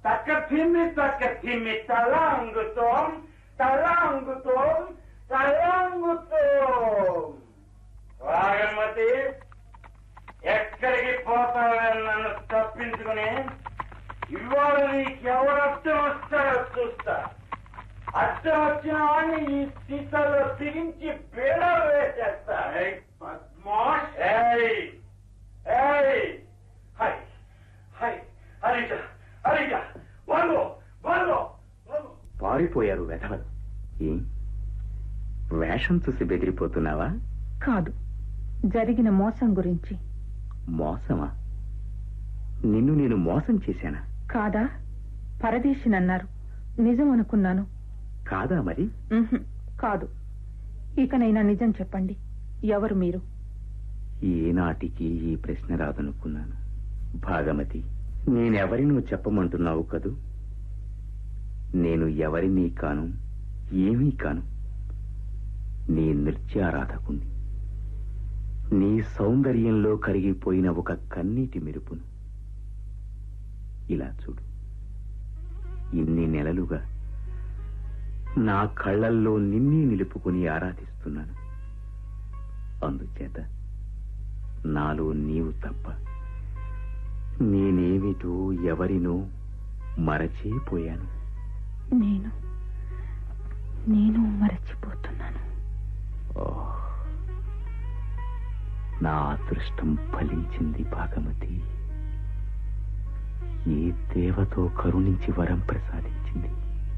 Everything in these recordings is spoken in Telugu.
తక్క తిమ్మి తక్క తిమ్మి తలాంగుతోం తలాంగుతోం తలాంగుతోం రాగమతి ఎక్కడికి పోతావని నన్ను తప్పించుకుని ఇవాళ నీకెవరు అర్థం వస్తారో చూస్తా అర్థం వచ్చిన వాడిని ఈ సీతలో తిరించి బేడ వేసేస్తా పద్మాష్ ఏయ్ ఏయ్ హై హై హరిజ హరిజ వంగో వంగో వంగో పారిపోయారు వెధవలు ఏం వేషం చూసి బెదిరిపోతున్నావా కాదు జరిగిన మోసం గురించి మోసమా నిన్ను నేను మోసం చేశానా కాదా పరదేశినన్నారు నిజం అనుకున్నాను కాదా మరి ఉహుం, కాదు ఇకనైనా నిజం చెప్పండి ఎవరు మీరు ఏనాటికి ఈ ప్రశ్న రాదనుకున్నాను భాగమతి నేనెవరినో చెప్పమంటున్నావు కదూ నేను ఎవరినీ కాను ఏమీ కాను నీ నృత్యారాధకుణ్ణి నీ సౌందర్యంలో కరిగిపోయిన ఒక కన్నీటి మెరుపును ఇలా చూడు ఇన్ని నెలలుగా నా కళ్ళల్లో నిన్నే నిలుపుకొని ఆరాధిస్తున్నాను అందుచేత నాలో నీవు తప్ప నేనేమిటో ఎవరినో మరచిపోయాను నేను నేను మరచిపోతున్నాను ఓహ్, నా అదృష్టం ఫలించింది భాగమతి ఏ దేవతో కరుణించి వరం ప్రసాదించింది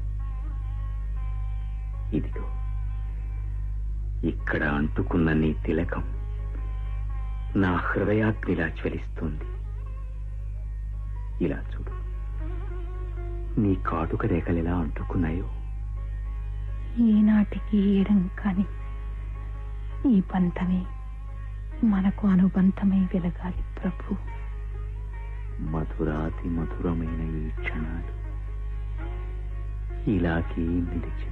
ఇదిగో ఇక్కడ అంటుకున్న నీ తిలకం నా హృదయాగ్నిలా జ్వలిస్తోంది ఇలా చూడు నీ కాటుక రేఖలెలా అంటుకున్నాయో ఈనాటికి ఏడం కాని ఈ బంధమే మనకు అనుబంధమై వెలగాలి ప్రభు మధురాతి మధురమైన ఈ క్షణాలు ఇలాగే నిలిచి